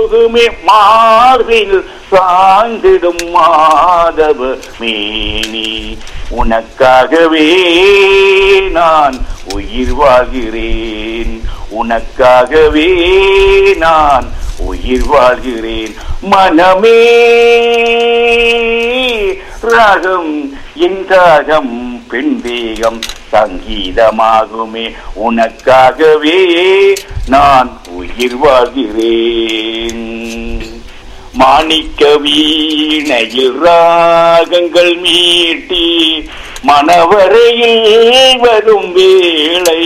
உருகுமே மார்பில் சாய்ந்திடும் மாதவ மேனி உனக்காகவே நான் உயிர் வாழ்கிறேன் உனக்காகவே நான் உயிர் வாழ்கிறேன் மனமே ராகம் என் ராகம் பெண் தேகம் சங்கீதமாகுமே உனக்காகவே நான் உயிர் வாழ்கிறேன் மாணிக்க வீணையில் ராகங்கள் மீட்டி மணவரையில் வரும் வேளை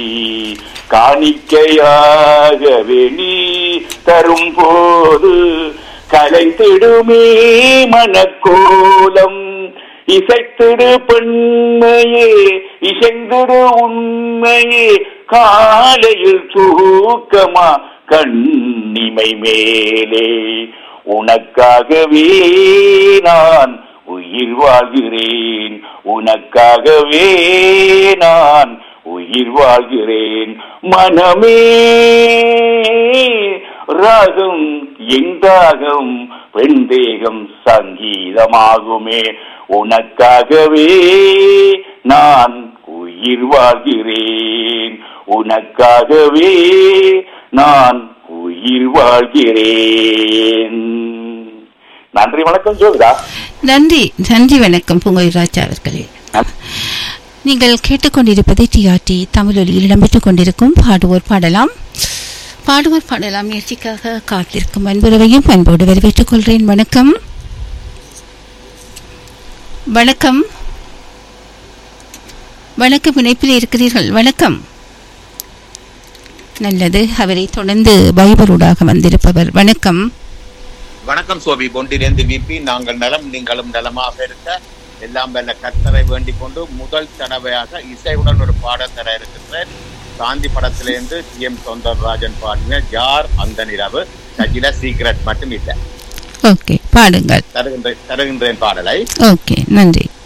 காணிக்கையாகவே நீ தரும் போது கலைத்திடுமே மனக்கோலம் இசைத்திடு பெண்மையே இசைந்திடு உண்மையே காலையில் தூக்கமா கண்ணிமை மேலே உனக்காகவே நான் உயிர் வாழ்கிறேன் உனக்காகவே நான் உயிர் வாழ்கிறேன் மனமே ராகம் எங்காகம் பெண் தேகம் சங்கீதமாகுமே உனக்காகவே நான் உயிர் வாழ்கிறேன் உனக்காகவே நான் உயிர் வாழ்கிறேன் நன்றி வணக்கம் ஜோதிடா நன்றி நன்றி வணக்கம் பூங்கோய் ராஜா அவர்களே நீங்கள் கேட்டுக்கொண்டிருப்பது டிஆர்டி தமிழொலியில் இடம்பெற்றுக் கொண்டிருக்கும் பாடுவோர் பாடலாம் பாடுவோர் பாடலாம் முயற்சிக்காக காத்திருக்கும் அன்புறவையும் அன்போடு வரவேற்றுக் கொள்கிறேன் வணக்கம் வணக்கம் வணக்கம் இணைப்பில் இருக்கிறீர்கள் வணக்கம் நல்லது அவரை தொடர்ந்து பைபரூடாக வந்திருப்பவர் வணக்கம் வணக்கம் சோபி பொண்டிலிருந்து விபி நாங்கள் நலம் நீங்களும் நலமாக இருக்க எல்லாம் வல்ல கர்த்தரை வேண்டிக் கொண்டு முதல் தடவையாக இசையுடன் ஒரு பாடல் தர இருக்கின்றேன் காந்தி படத்திலிருந்து டி எம் சௌந்தரராஜன் பாடின யார் அந்த நிலவு சஜில சீக்ரெட் மட்டும் இல்லை ஓகே பாடுங்கள் தருகின்றேன் தருகின்றேன் பாடலை ஓகே நன்றி